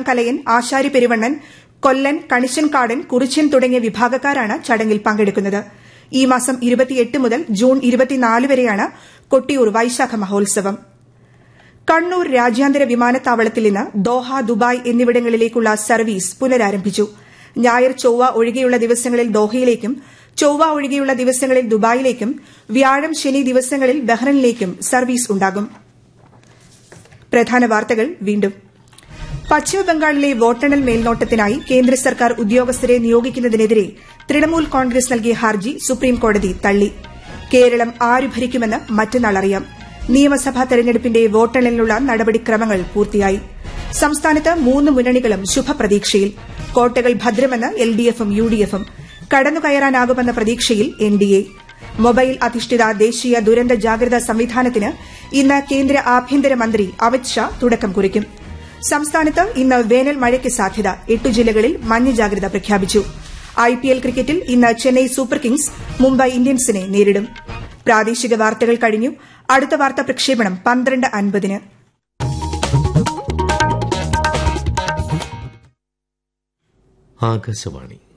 കലയൻ ആശാരി പെരുവണ്ണൻ കൊല്ലൻ കണിശൻകാടൻ കുറിച്യൻ തുടങ്ങിയ വിഭാഗക്കാരാണ് ചടങ്ങിൽ പങ്കെടുക്കുന്നത് ഈ മാസം മുതൽ ജൂൺ വരെയാണ് കൊട്ടിയൂർ വൈശാഖ മഹോത്സവം കണ്ണൂർ രാജ്യാന്തര വിമാനത്താവളത്തിൽ നിന്ന് ദോഹ ദുബായ് എന്നിവിടങ്ങളിലേക്കുള്ള സർവീസ് പുനരാരംഭിച്ചു ഞായർ ചൊവ്വ ഒഴികെയുള്ള ദിവസങ്ങളിൽ ദോഹയിലേക്കും ചൊവ്വ ഒഴികെയുള്ള ദിവസങ്ങളിൽ ദുബായിലേക്കും വ്യാഴം ശനി ദിവസങ്ങളിൽ ബഹ്റിനിലേക്കും സർവീസ് ഉണ്ടാകും പ്രധാന വാർത്തകൾ വീണ്ടും പശ്ചിമബംഗാളിലെ വോട്ടെണ്ണൽ മേൽനോട്ടത്തിനായി കേന്ദ്ര സർക്കാർ ഉദ്യോഗസ്ഥരെ നിയോഗിക്കുന്നതിനെതിരെ തൃണമൂൽ കോൺഗ്രസ് നൽകിയ ഹർജി സുപ്രീംകോടതി തള്ളി കേരളം ആര് ഭരിക്കുമെന്ന് മറ്റന്നാൾ അറിയാം നിയമസഭാ തെരഞ്ഞെടുപ്പിന്റെ വോട്ടെണ്ണലിനുള്ള നടപടിക്രമങ്ങൾ പൂർത്തിയായി സംസ്ഥാനത്ത് മൂന്ന് മുന്നണികളും ശുഭപ്രതീക്ഷയിൽ കോട്ടകൾ ഭദ്രമെന്ന് എൽഡിഎഫും യുഡിഎഫും കടന്നുകയറാനാകുമെന്ന പ്രതീക്ഷയിൽ എൻഡിഎ മൊബൈൽ അധിഷ്ഠിത ദേശീയ ദുരന്ത ജാഗ്രതാ സംവിധാനത്തിന് ഇന്ന് കേന്ദ്ര ആഭ്യന്തരമന്ത്രി അമിത് ഷാ തുടക്കം കുറിക്കും സംസ്ഥാനത്ത് ഇന്ന് വേനൽ മഴയ്ക്ക് സാധ്യത എട്ടു ജില്ലകളിൽ മഞ്ഞ ജാഗ്രത പ്രഖ്യാപിച്ചു ഐപിഎൽ ക്രിക്കറ്റിൽ ഇന്ന് ചെന്നൈ സൂപ്പർ കിങ്സ് മുംബൈ ഇന്ത്യൻസിനെ നേരിടും പ്രാദേശിക വാർത്തകൾ കഴിഞ്ഞു അടുത്ത വാർത്താ പ്രക്ഷേപണം പന്ത്രണ്ട് അൻപതിന് ആകാശവാണി